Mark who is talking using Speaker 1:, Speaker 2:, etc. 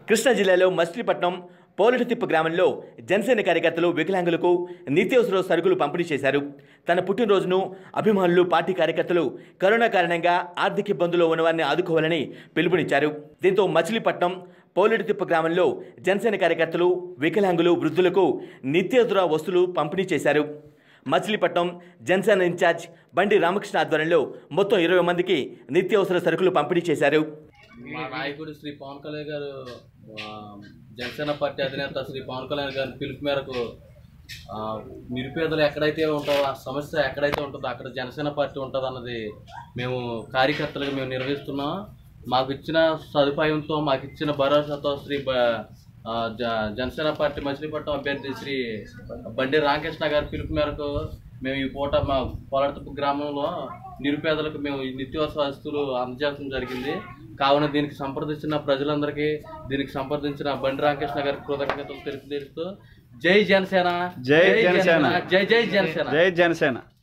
Speaker 1: కృష్ణా జిల్లాలో మచిలీపట్నం పోలిటితిప్ప గ్రామంలో జనసేన కార్యకర్తలు వికలాంగులకు నిత్యావసర సరుకులు పంపిణీ చేశారు తన పుట్టినరోజును అభిమానులు పార్టీ కార్యకర్తలు కరోనా కారణంగా ఆర్థిక ఇబ్బందుల్లో ఉన్నవారిని ఆదుకోవాలని పిలుపునిచ్చారు దీంతో మచిలీపట్నం పోలిటితిప్ప గ్రామంలో జనసేన కార్యకర్తలు వికలాంగులు వృద్ధులకు నిత్యావసర వస్తువులు పంపిణీ చేశారు మచిలీపట్నం జనసేన ఇన్ఛార్జ్ బండి రామకృష్ణ ఆధ్వర్యంలో మొత్తం ఇరవై మందికి నిత్యావసర సరుకులు పంపిణీ చేశారు
Speaker 2: మా నాయకుడు శ్రీ పవన్ కళ్యాణ్ గారు ఆ, జనసేన పార్టీ అధినేత శ్రీ పవన్ కళ్యాణ్ గారి పిలుపు మేరకు ఆ, నిరుపేదలు ఎక్కడైతే ఉంటారో ఆ సమస్య ఎక్కడైతే ఉంటుందో అక్కడ జనసేన పార్టీ ఉంటుంది అన్నది మేము కార్యకర్తలుగా మేము నిర్వహిస్తున్నాం మాకు ఇచ్చిన సదుపాయంతో మాకు ఇచ్చిన భరోసాతో శ్రీ బ- ఆ, జ- జనసేన పార్టీ మచిలీపట్నం అభ్యర్థి శ్రీ బండి రామకృష్ణ గారి పిలుపు మేరకు మేము ఈ పూట మా పోలాడతపు గ్రామంలో నిరుపేదలకు మేము ఈ నిత్యావసర వస్తువులు అందజేయడం జరిగింది కావున దీనికి సంప్రదించిన ప్రజలందరికీ దీనికి సంప్రదించిన బండి రామకృష్ణ గారికి కృతజ్ఞతలు తెలియజేస్తూ జై జనసేన
Speaker 3: జై జనసేన.
Speaker 2: జై జై జనసేన
Speaker 3: జై జనసేన